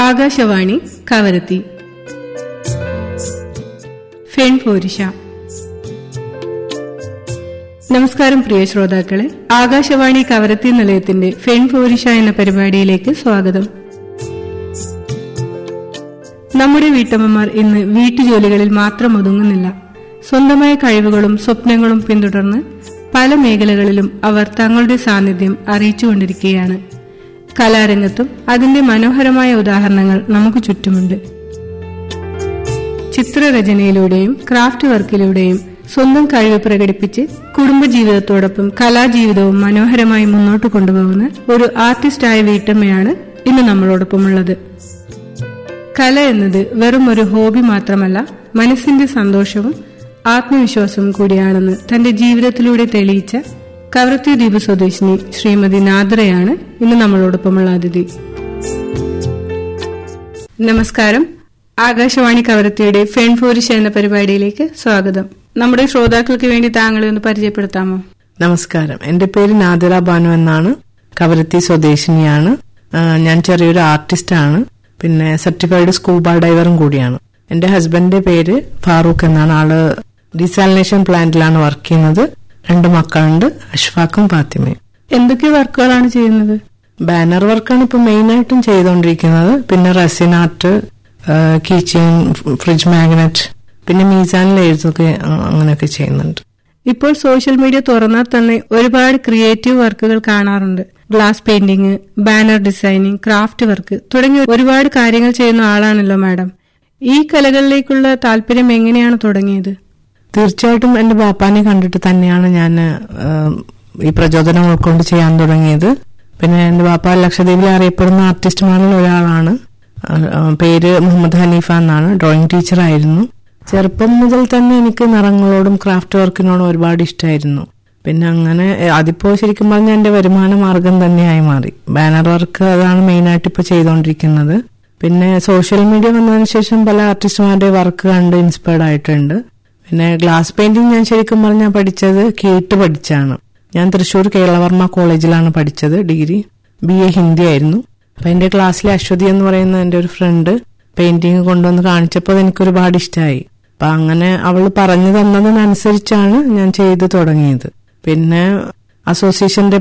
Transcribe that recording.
ആകാശവാണി കവരത്തി ഫെൺ പോരിഷ നമസ്കാരം പ്രിയ ശ്രോതാക്കളെ ആകാശവാണി കവരത്തി നിലയത്തിന്റെ ഫെൺ പോരിഷ എന്ന പരിപാടിയിലേക്ക് സ്വാഗതം നമ്മുടെ വീട്ടമ്മമാർ ഇന്ന് വീട്ടുജോലികളിൽ മാത്രം ഒതുങ്ങുന്നില്ല സ്വന്തമായ കഴിവുകളും സ്വപ്നങ്ങളും പിന്തുടർന്ന് പല മേഖലകളിലും അവർ തങ്ങളുടെ സാന്നിധ്യം അറിയിച്ചുകൊണ്ടിരിക്കുകയാണ് കലാരംഗത്തും അതിന്റെ മനോഹരമായ ഉദാഹരണങ്ങൾ നമുക്ക് ചുറ്റുമുണ്ട് ചിത്രരചനയിലൂടെയും ക്രാഫ്റ്റ് വർക്കിലൂടെയും സ്വന്തം കഴിവ് പ്രകടിപ്പിച്ച് കുടുംബജീവിതത്തോടൊപ്പം കലാജീവിതവും മനോഹരമായി മുന്നോട്ട് കൊണ്ടുപോകുന്ന ഒരു ആർട്ടിസ്റ്റായ വീട്ടമ്മയാണ് ഇന്ന് നമ്മളോടൊപ്പമുള്ളത് കല എന്നത് വെറും ഒരു ഹോബി മാത്രമല്ല മനസ്സിന്റെ സന്തോഷവും ആത്മവിശ്വാസവും കൂടിയാണെന്ന് തന്റെ ജീവിതത്തിലൂടെ തെളിയിച്ച കവരത്തി ദ്വീപ് സ്വദേശിനി ശ്രീമതി നാദ്രയാണ് ഇന്ന് നമ്മളോടൊപ്പമുള്ള അതിഥി നമസ്കാരം ആകാശവാണി കവരത്തിയുടെ ഫെൺ ഫോരിഷ എന്ന പരിപാടിയിലേക്ക് സ്വാഗതം നമ്മുടെ ശ്രോതാക്കൾക്ക് വേണ്ടി താങ്കളെ ഒന്ന് പരിചയപ്പെടുത്താമോ നമസ്കാരം എന്റെ പേര് നാദിറ ബാനു എന്നാണ് കവരത്തി സ്വദേശിനിയാണ് ആ, ഞാൻ ചെറിയൊരു ആർട്ടിസ്റ്റ് ആണ് പിന്നെ സർട്ടിഫൈഡ് സ്കൂബ ഡൈവറും കൂടിയാണ് എന്റെ ഹസ്ബൻഡിന്റെ പേര് ഫാറൂഖ് എന്നാണ് ആള് ഡീസാലിനേഷൻ പ്ലാന്റിലാണ് വർക്ക് ചെയ്യുന്നത് രണ്ട് മക്കളുണ്ട് അഷ്ഫാഖും ഫാത്തിമയും എന്തൊക്കെ വർക്കുകളാണ് ചെയ്യുന്നത് ബാനർ വർക്കാണ് ഇപ്പൊ മെയിൻ ആയിട്ടും ചെയ്തുകൊണ്ടിരിക്കുന്നത് പിന്നെ resin art keychain fridge magnet പിന്നെ മീസാനിൽ എഴുതൊക്കെ ആ, അങ്ങനെയൊക്കെ ചെയ്യുന്നുണ്ട് ഇപ്പോൾ സോഷ്യൽ മീഡിയ തുറന്നാൽ തന്നെ ഒരുപാട് ക്രിയേറ്റീവ് വർക്കുകൾ കാണാറുണ്ട് glass painting banner designing craft work തുടങ്ങിയ ഒരുപാട് കാര്യങ്ങൾ ചെയ്യുന്ന ആളാണല്ലോ മാഡം ഈ കലകളിലേക്കുള്ള താല്പര്യം എങ്ങനെയാണ് തുടങ്ങിയത് തീർച്ചയായിട്ടും എന്റെ ബാപ്പാനെ കണ്ടിട്ട് തന്നെയാണ് ഞാൻ ഈ പ്രചോദനം ഉൾക്കൊണ്ട് ചെയ്യാൻ തുടങ്ങിയത് പിന്നെ എന്റെ ബാപ്പ ലക്ഷദ്വീപിൽ അറിയപ്പെടുന്ന ആർട്ടിസ്റ്റുമാരിൽ ഒരാളാണ് ആ, ആ, പേര് മുഹമ്മദ് ഹനീഫ എന്നാണ് ഡ്രോയിങ് ടീച്ചറായിരുന്നു ചെറുപ്പം മുതൽ തന്നെ എനിക്ക് നിറങ്ങളോടും ക്രാഫ്റ്റ് വർക്കിനോടും ഒരുപാട് ഇഷ്ടമായിരുന്നു പിന്നെ അങ്ങനെ ഏ, അതിപ്പോ ശരിക്കും പറഞ്ഞാൽ എന്റെ വരുമാന മാർഗം തന്നെയായി മാറി ബാനർ വർക്ക് അതാണ് മെയിനായിട്ട് ഇപ്പൊ ചെയ്തുകൊണ്ടിരിക്കുന്നത് പിന്നെ സോഷ്യൽ മീഡിയ വന്നതിന് ശേഷം പല ആർട്ടിസ്റ്റുമാരുടെ വർക്ക് കണ്ട് ഇൻസ്പയർഡ് ആയിട്ടുണ്ട് പിന്നെ ഗ്ലാസ് പെയിന്റിംഗ് ഞാൻ ശരിക്കും പറഞ്ഞാൽ പഠിച്ചത് കേട്ട് പഠിച്ചാണ് ഞാൻ തൃശ്ശൂർ കേരളവർമ്മ കോളേജിലാണ് പഠിച്ചത് ഡിഗ്രി ബി എ ഹിന്ദി ആയിരുന്നു അപ്പൊ എന്റെ ക്ലാസ്സിലെ അശ്വതി എന്ന് പറയുന്ന എന്റെ ഒരു ഫ്രണ്ട് പെയിന്റിങ് കൊണ്ടുവന്ന് കാണിച്ചപ്പോൾ എനിക്ക് ഒരുപാട് ഇഷ്ടമായി അപ്പൊ അങ്ങനെ അവൾ പറഞ്ഞു തന്നതിനനുസരിച്ചാണ് ഞാൻ ചെയ്തു തുടങ്ങിയത് പിന്നെ അസോസിയേഷന്റെ